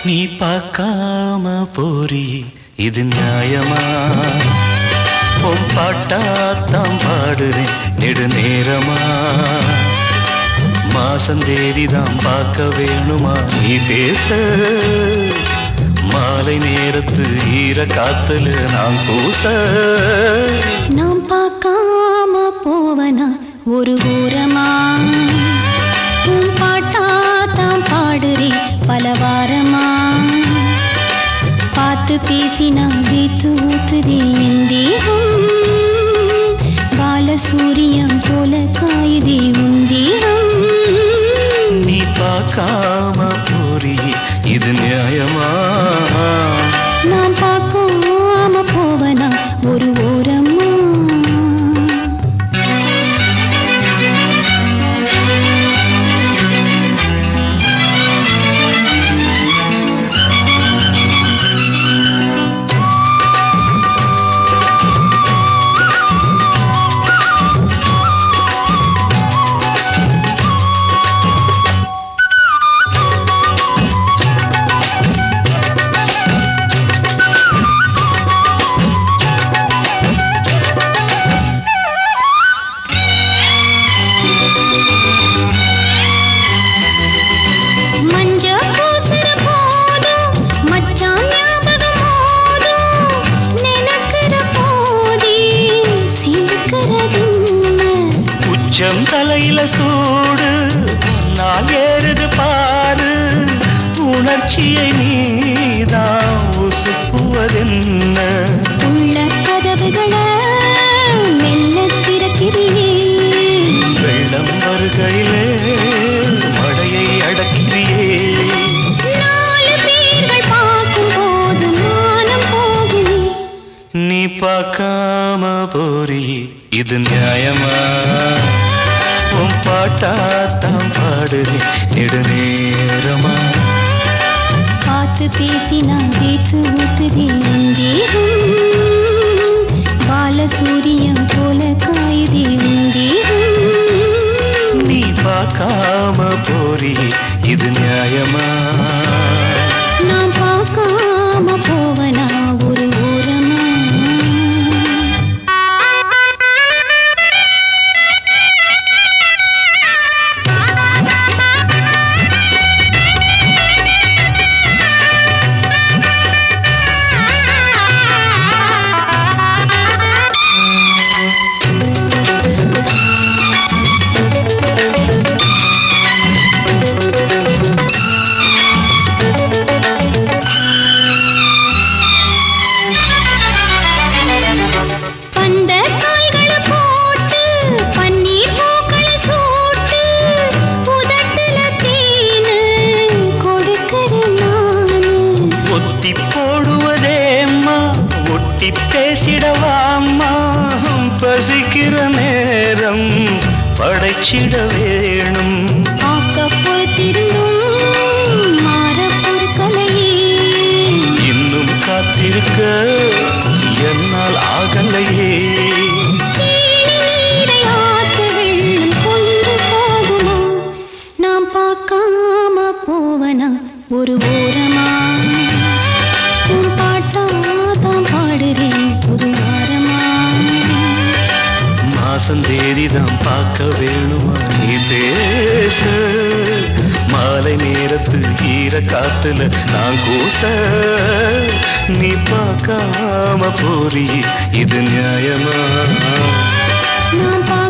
நீ பார்க்காம போறி இது நியாயமா உன் பாட்டாத்தான் பாடுறேன் நெடு நேரமா மாசம் தேதிதான் பார்க்க வேணுமா நீ பேச மாலை நேரத்து ஈர காத்துல நான் கூச நாம் பார்க்காம போவனா ஒரு ஊரமா உன் பாட்டா தான் பாடுறே பல வாரமா பார்த்து பேசினா வீத்து ஊத்துதே என் தேகம் பாலசூரியம் போல காயுதே உன் தேகம் நீ பார்க்காம போறி இது நியாயமா நான் பார்க்காம போவனா ஒரு ஓரமா மஞ்ச பூசுற போதும் மச்சான் ஞாபகம் போதும் நினைக்கிற போதே சிரிக்கிறதென்ன உச்சம் தலையில சூடு நான் ஏறுது பாரு உணர்ச்சியை நீதான் உசுப்புவதென்ன உள்ள கதவுகளை மெல்ல திறக்கிறியே வெள்ளம் வருகையிலே மழையை அடக்கிறியே நாலு பேர்கள் பார்க்கும் போது மானம் போகுமே நீ பார்க்காம போறி இது நியாயமா உன் பாட்டாத்தான் பாடுறேன் நெடுநேரமா பார்த்து பேசினா பேச்சு ஊத்துதே உன் தேகம் பாலசூரியம் போல காயுதே உன் தேகம் நீ பார்க்காம போறி இது நியாயமா நான் பார்க்காம போவனா ஒரு ஓரமா பந்த காய்களை போட்டு பன்னீர் பூக்களை சூட்டு உதட்டுல தேனு கொடுக்கிறேன் நானு ஒத்தி போடுவதேம்மா ஒட்டி பேசிடவாம்மா பசிக்கிற நேரம் படைச்சிட வேணும் ஆக்கப்போத்திருந்தும் மாற பொருட்களையே இன்னும் காத்திருக்க என்னால் ஆகலையே தேனி நீரை ஆற்று வெள்ளம் கொண்டு போகுமா நாம் பார்க்காம போவனா ஒரு ஓரமா உன் பாட்டா தான் பாடுறேன் ஒரு வாரமா மாசம் தேதிதான் பார்க்க வேணுமா நீ பேச மாலை நேரத்து ஈர காத்துல நான் கூச நீ பார்க்காம போறி இது நியாயமா நான்